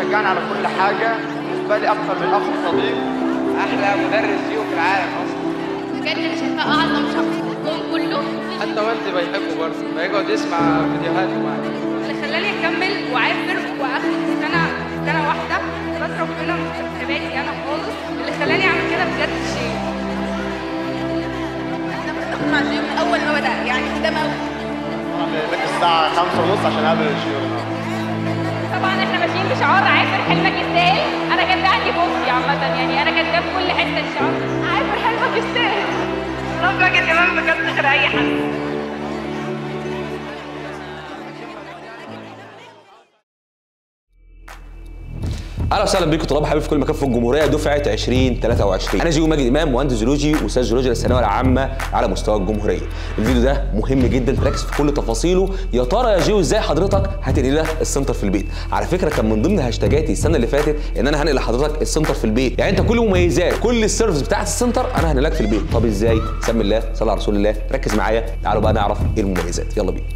بيشجعني على كل حاجه بالنسبه لي اكتر من اخ وصديق احلى مدرس فيه في العالم اصلا بجد انا شايفاه اعظم شخص في الكون كله حتى والدي بيحبه برضه بيقعد يسمع فيديوهاته معايا اللي خلاني اكمل وعافر واخد سنه سنه واحده بس ربنا مش حساباتي انا خالص اللي خلاني اعمل كده بجد شيء انا بستخدم مع الجيم من اول ما بدا يعني قدام قوي هناك الساعه 5 ونص عشان اقابل الشيوخ طبعا احنا ماشيين بشعار عافر حلمك يستاهل انا كان ده عندي بوستي عامه يعني انا كاتباه في كل حته الشعار عافر حلمك يستاهل انا مش راجل امام بجد غير اي حد اهلا وسهلا بيكم طلاب حبيبي في كل مكان في الجمهوريه دفعه 2023 انا جيو ماجد امام مهندس جيولوجي واستاذ جيولوجيا للثانويه العامه على مستوى الجمهوريه الفيديو ده مهم جدا تركز في كل تفاصيله يا ترى يا جيو ازاي حضرتك هتنقل لك السنتر في البيت على فكره كان من ضمن هاشتاجاتي السنه اللي فاتت ان انا هنقل لحضرتك السنتر في البيت يعني انت كل مميزات كل السيرفيس بتاعت السنتر انا هنقلك في البيت طب ازاي سمي الله صلى على رسول الله ركز معايا تعالوا بقى نعرف ايه المميزات يلا بينا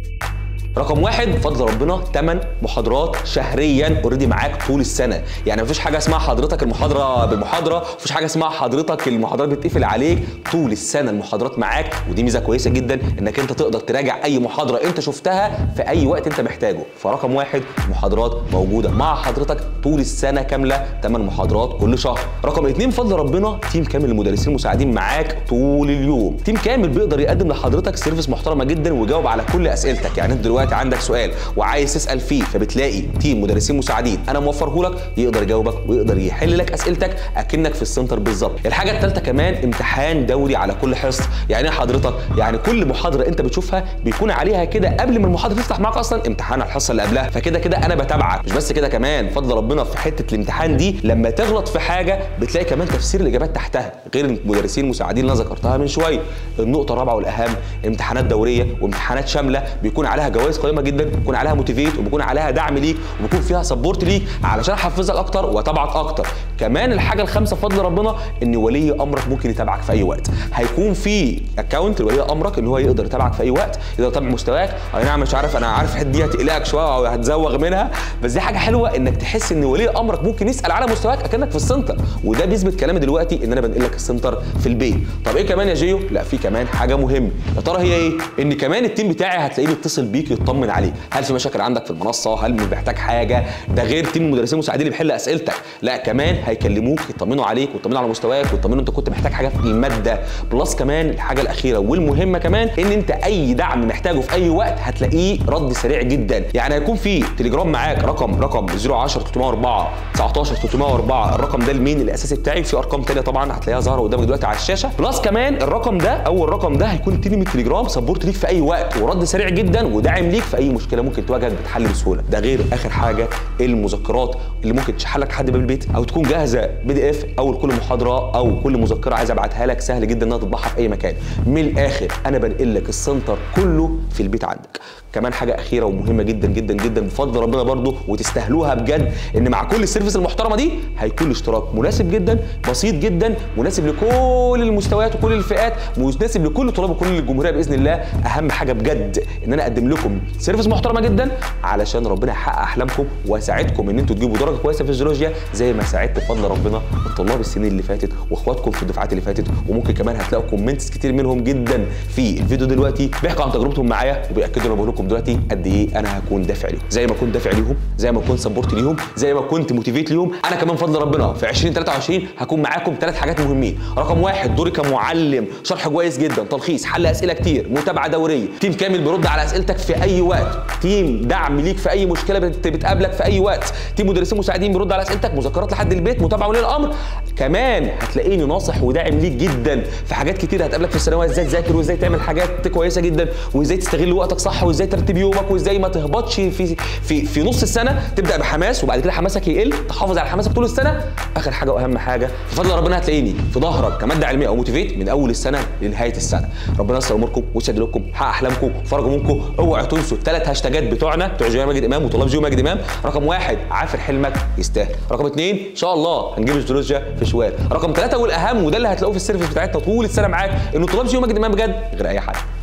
رقم واحد بفضل ربنا 8 محاضرات شهريا اوريدي معاك طول السنه يعني مفيش حاجه اسمها حضرتك المحاضره بالمحاضره مفيش حاجه اسمها حضرتك المحاضرات بتقفل عليك طول السنه المحاضرات معاك ودي ميزه كويسه جدا انك انت تقدر تراجع اي محاضره انت شفتها في اي وقت انت محتاجه فرقم واحد محاضرات موجوده مع حضرتك طول السنه كامله 8 محاضرات كل شهر رقم اتنين بفضل ربنا تيم كامل المدرسين المساعدين معاك طول اليوم تيم كامل بيقدر يقدم لحضرتك سيرفيس محترمه جدا ويجاوب على كل اسئلتك يعني انت دلوقتي عندك سؤال وعايز تسال فيه فبتلاقي تيم مدرسين مساعدين انا موفره لك يقدر يجاوبك ويقدر يحل لك اسئلتك اكنك في السنتر بالظبط الحاجه الثالثه كمان امتحان دوري على كل حصه يعني ايه حضرتك يعني كل محاضره انت بتشوفها بيكون عليها كده قبل ما المحاضره تفتح معاك اصلا امتحان على الحصه اللي قبلها فكده كده انا بتابعك مش بس كده كمان فضل ربنا في حته الامتحان دي لما تغلط في حاجه بتلاقي كمان تفسير الاجابات تحتها غير المدرسين المساعدين اللي انا ذكرتها من شويه النقطه الرابعه والاهم امتحانات دوريه وامتحانات شامله بيكون عليها جوائز قيمه جدا بيكون عليها موتيفيت وبيكون عليها دعم ليك وبيكون فيها سبورت ليك علشان احفزك اكتر واتابعك اكتر كمان الحاجه الخامسه بفضل ربنا ان ولي امرك ممكن يتابعك في اي وقت هيكون في اكونت لولي امرك ان هو يقدر يتابعك في اي وقت يقدر يتابع مستواك اي نعم مش عارف انا عارف الحته دي هتقلقك شويه او هتزوغ منها بس دي حاجه حلوه انك تحس ان ولي امرك ممكن يسال على مستواك اكنك في السنتر وده بيثبت كلامي دلوقتي ان انا بنقل لك السنتر في البيت طب ايه كمان يا جيو لا في كمان حاجه مهمه يا ترى هي ايه ان كمان التيم بتاعي هتلاقيه بيتصل بيك يطمن عليك هل في مشاكل عندك في المنصه هل مش محتاج حاجه ده غير تيم المدرسين المساعدين اللي بيحل اسئلتك لا كمان هيكلموك يطمنوا عليك ويطمنوا على مستواك ويطمنوا انت كنت محتاج حاجه في الماده بلس كمان الحاجه الاخيره والمهمه كمان ان انت اي دعم محتاجه في اي وقت هتلاقيه رد سريع جدا يعني هيكون في تليجرام معاك رقم رقم 010 304 19 304 الرقم ده المين الاساسي بتاعي في ارقام تانية طبعا هتلاقيها ظاهره قدامك دلوقتي على الشاشه بلس كمان الرقم ده او الرقم ده هيكون تيم التليجرام سبورت ليك في اي وقت ورد سريع جدا وداعم ليك في اي مشكله ممكن تواجهك بتحل بسهوله ده غير اخر حاجه المذكرات اللي ممكن تشحن لك لحد باب البيت او تكون جاهزه بي دي اف او لكل محاضره او كل مذكره عايز ابعتها لك سهل جدا انها تطبعها في اي مكان من الاخر انا بنقل لك السنتر كله في البيت عندك كمان حاجه اخيره ومهمه جدا جدا جدا بفضل ربنا برضو وتستاهلوها بجد ان مع كل السيرفيس المحترمه دي هيكون الاشتراك مناسب جدا بسيط جدا مناسب لكل المستويات وكل الفئات مناسب لكل طلاب وكل الجمهوريه باذن الله اهم حاجه بجد ان انا اقدم لكم سيرفيس محترمه جدا علشان ربنا يحقق احلامكم واساعدكم ان انتوا تجيبوا درجه كويسه في الجيولوجيا زي ما ساعدت بفضل ربنا الطلاب السنين اللي فاتت واخواتكم في الدفعات اللي فاتت وممكن كمان هتلاقوا كومنتس كتير منهم جدا في الفيديو دلوقتي بيحكوا عن تجربتهم معايا وبياكدوا اللي بقول لكم دلوقتي قد ايه انا هكون دافع ليهم زي ما كنت دافع ليهم زي ما كنت سبورت ليهم زي ما كنت موتيفيت ليهم انا كمان بفضل ربنا في 2023 هكون معاكم ثلاث حاجات مهمين رقم واحد دوري كمعلم شرح كويس جدا تلخيص حل اسئله كتير متابعه دوريه تيم كامل بيرد على اسئلتك في اي وقت تيم دعم ليك في اي مشكله بت- بتقابلك في اي وقت تيم مدرسين مساعدين بيرد على اسئلتك مذكرات لحد البيت متابعه ولي الامر كمان هتلاقيني ناصح وداعم ليك جدا في حاجات كتير هتقابلك في الثانويه ازاي تذاكر وازاي تعمل حاجات كويسه جدا وازاي تستغل وقتك صح وازاي ترتب يومك وازاي ما تهبطش في في في نص السنه تبدا بحماس وبعد كده حماسك يقل تحافظ على حماسك طول السنه اخر حاجه واهم حاجه بفضل ربنا هتلاقيني في ظهرك كماده علميه او موتيفيت من اول السنه لنهايه السنه ربنا ييسر اموركم ويسعد لكم حقق احلامكم فرج همومكم اوعوا تنسوا الثلاث هاشتاجات بتوعنا بتوع جيو ماجد امام وطلاب جيو ماجد امام رقم واحد عافر حلمك يستاهل رقم اثنين ان شاء الله هنجيب الجيولوجيا في شوال رقم ثلاثه والاهم وده اللي هتلاقوه في السيرفيس بتاعتنا طول السنه معاك انه طلاب جيو ماجد امام بجد غير اي حد